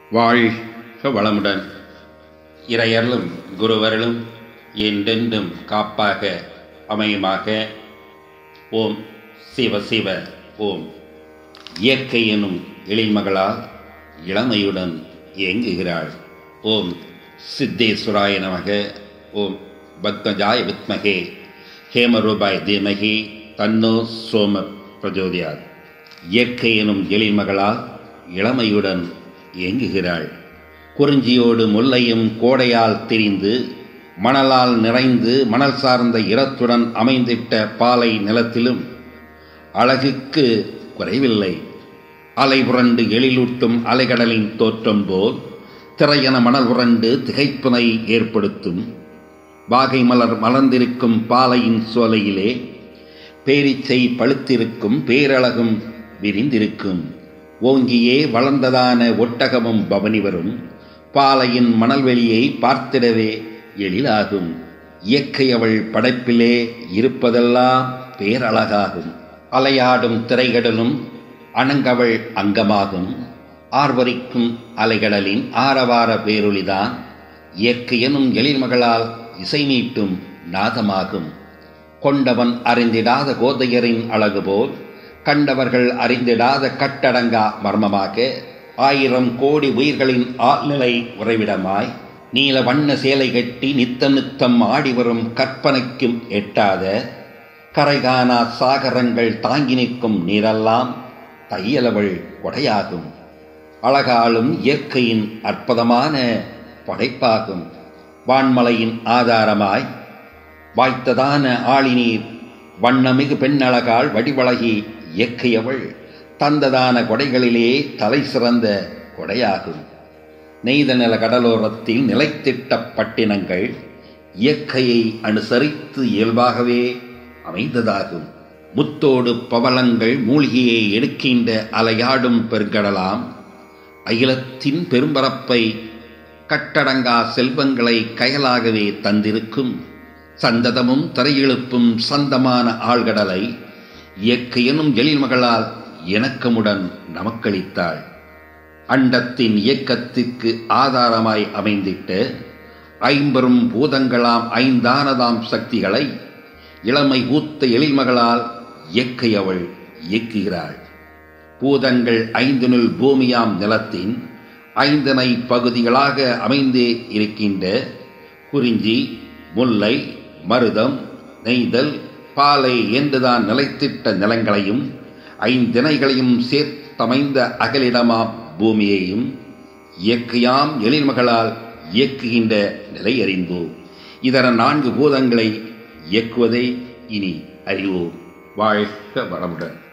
வாழ்க வளமுடன் இறையர்களும் குருவர்களும் என்றென்றும் காப்பாக அமையுமாக ஓம் சிவ சிவ ஓம் இயற்கை எனும் எழில்மகளால் இளமையுடன் இயங்குகிறாள் ஓம் சித்தேஸ்வராய நமக ஓம் பத்மஜாய வித்மகே ஹேமரூபாய் தீமகி தன்னோ சோம பிரஜோதியார் இயற்கை எனும் எழில்மகளால் இளமையுடன் இயங்குகிறாள் குறிஞ்சியோடு முல்லையும் கோடையால் திரிந்து மணலால் நிறைந்து மணல் சார்ந்த இரத்துடன் அமைந்திட்ட பாலை நிலத்திலும் அழகுக்கு குறைவில்லை அலை புரண்டு எழிலூட்டும் அலைகடலின் தோற்றம் போல் திரையன மணல் புரண்டு திகைப்பினை ஏற்படுத்தும் வாகை மலர் மலர்ந்திருக்கும் பாலையின் சோலையிலே பேரிச்சை பழுத்திருக்கும் பேரழகும் விரிந்திருக்கும் ஓங்கியே வளர்ந்ததான ஒட்டகமும் பவனி வரும் பாலையின் மணல்வெளியை பார்த்திடவே எழிலாகும் இயற்கை அவள் படைப்பிலே இருப்பதெல்லாம் பேரழகாகும் அலையாடும் திரைகடலும் அணங்கவள் அங்கமாகும் ஆர்வரிக்கும் அலைகடலின் ஆரவார பேரொளிதான் இயற்கை எனும் எழில்மகளால் இசை மீட்டும் நாதமாகும் கொண்டவன் அறிந்திடாத கோதையரின் அழகு போல் கண்டவர்கள் அறிந்திடாத கட்டடங்கா மர்மமாக ஆயிரம் கோடி உயிர்களின் ஆழ்நிலை உறைவிடமாய் நீல வண்ண சேலை கட்டி நித்தம் நித்தம் ஆடி வரும் கற்பனைக்கும் எட்டாத கரைகானா சாகரங்கள் தாங்கி நிற்கும் நீரெல்லாம் தையலவள் கொடையாகும் அழகாலும் இயற்கையின் அற்புதமான படைப்பாகும் வான்மலையின் ஆதாரமாய் வாய்த்ததான ஆளிநீர் வண்ணமிகு பெண்ணழகால் வடிவழகி இயற்கையவள் தந்ததான கொடைகளிலே தலை சிறந்த கொடையாகும் நெய்த நில கடலோரத்தில் நிலைத்திட்ட பட்டினங்கள் இயற்கையை அனுசரித்து இயல்பாகவே அமைந்ததாகும் முத்தோடு பவளங்கள் மூழ்கியை எடுக்கின்ற அலையாடும் பெருங்கடலாம் அகிலத்தின் பெரும்பரப்பை கட்டடங்கா செல்வங்களை கயலாகவே தந்திருக்கும் சந்ததமும் தரையிழுப்பும் சந்தமான ஆழ்கடலை இயற்கையெனும் எழில்மகளால் இணக்கமுடன் நமக்களித்தாள் அண்டத்தின் இயக்கத்திற்கு ஆதாரமாய் அமைந்திட்டு ஐம்பெரும் பூதங்களாம் ஐந்தானதாம் சக்திகளை இளமை பூத்த எழில்மகளால் இயற்கை அவள் இயக்குகிறாள் பூதங்கள் ஐந்தினுள் பூமியாம் நிலத்தின் ஐந்தனை பகுதிகளாக அமைந்தே இருக்கின்ற குறிஞ்சி முல்லை மருதம் நெய்தல் பாலை என்றுதான் நிலைத்திட்ட நிலங்களையும் ஐந்தினைகளையும் சேர்த்தமைந்த அகலிடமாம் பூமியையும் இயற்கையாம் எழில்மகளால் இயக்குகின்ற நிலை அறிந்தோம் இதர நான்கு பூதங்களை இயக்குவதை இனி அறிவோம் வாழ்க வளமுடன்